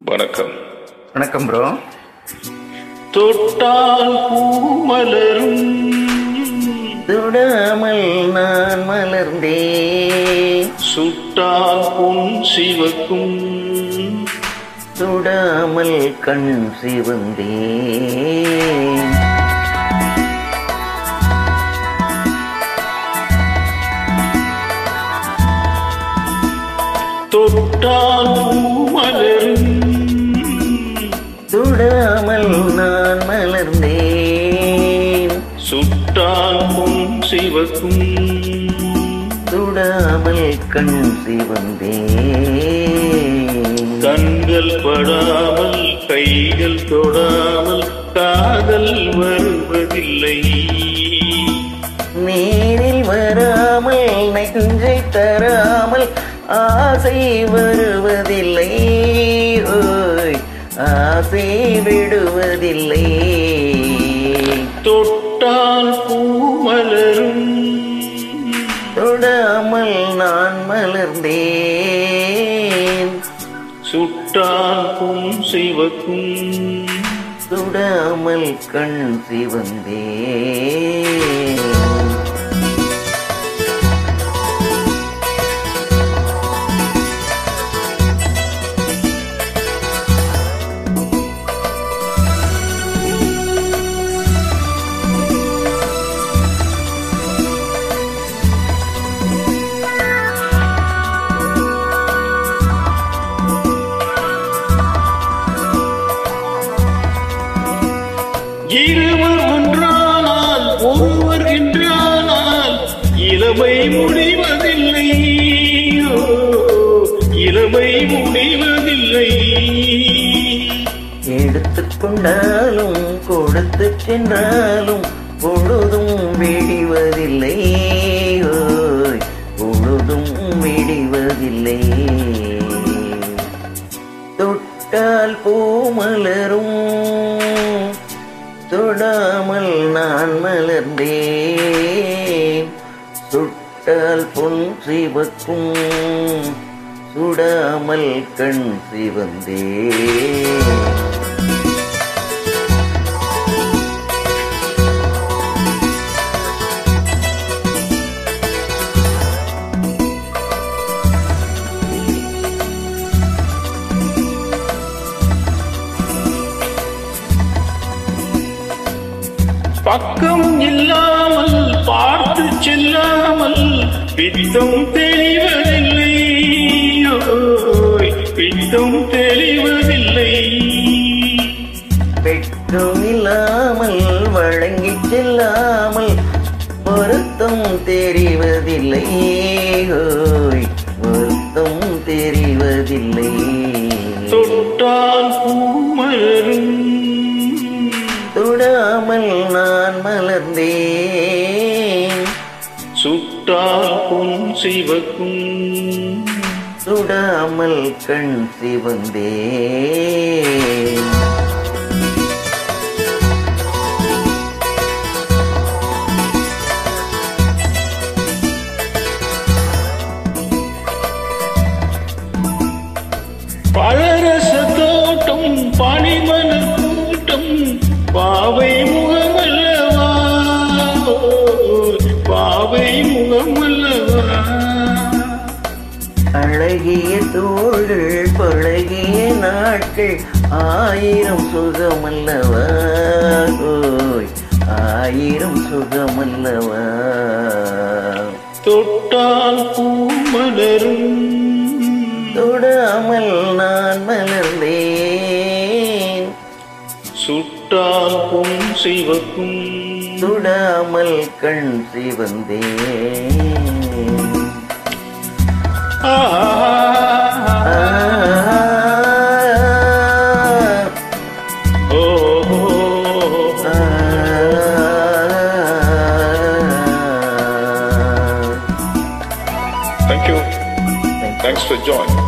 வணக்கம் வணக்கம் ப்ரோ தொட்டால் பூமலரும் தொடாமல் நான் மலர்ந்தேன் சுட்டால் பொன் சிவக்கும் தொடாமல் கண் சிவந்தேன் தொட்டால் பூமலரும் தொடாமல் நான் மலர்ந்தேன் சுட்டால் பொன் சிவக்கும் தொடாமல் கண் சிவந்தேன் கண்கள் படாமல் கைகள் தொடாமல் காதல் வருவதில்லை நேரில் வராமல் நெஞ்சை தராமல் ஆசை வருவதில்லை ஓய் ஆசை விடுவதில்லை தொட்டால் பூமலரும் தொடாமல் நான் மலர்ந்தேன் சுட்டால் பொன் சிவக்கும் சுடாமல் கண் சிவந்தேன் இருவர் ஒன்றானால் ஒருவர் என்றானால் இளமை முடிவதில்லை ஓ, இளமை முடிவதில்லை எடுத்துக்கொண்டாலும் கொடுத்து சென்றாலும் பொழுதும் விடிவதில்லை ஓய் பொழுதும் விடிவதில்லை தொட்டால் பூமலரும் தொடாமல் நான் மலர்ந்தேன் சுட்டால் பொன் சிவக்கும் சுடாமல் கண் சிவந்தேன் பக்கம் இல்லாமல் பார்த்து செல்லாமல் பித்தம் தெளிவதில்லை ஓய், பித்தம் தெளிவதில்லை பெற்றும் இல்லாமல் வழங்கி செல்லாமல் பொருத்தம் தெரிவதில்லை ஓய் பொருத்தம் தெரிவதில்லை தொட்டால் பூமலரும் தொடாமல் நான் மலர்ந்தேன் சுட்டால் பொன் சிவக்கும் சுடாமல் கண் சிவந்தேன் பழரச தோட்டம் பனிமல கூட்டம் பாவை முகமல்லவா பாவை முகமல்லவா அழகிய தோள்கள் பழகிய நாட்கள் ஆயிரம் சுகமல்லவா ஓய் ஆயிரம் சுகமல்லவா தொட்டால் பூமலரும் தொடாமல் நான் மலர்ந்தேன் சுட்டால் பொன் சிவக்கும் தொடாமல் கண் சிவந்தேன் ஆ ஆ, ஓ ஆ, Thank you. Thank you. Thanks for joining.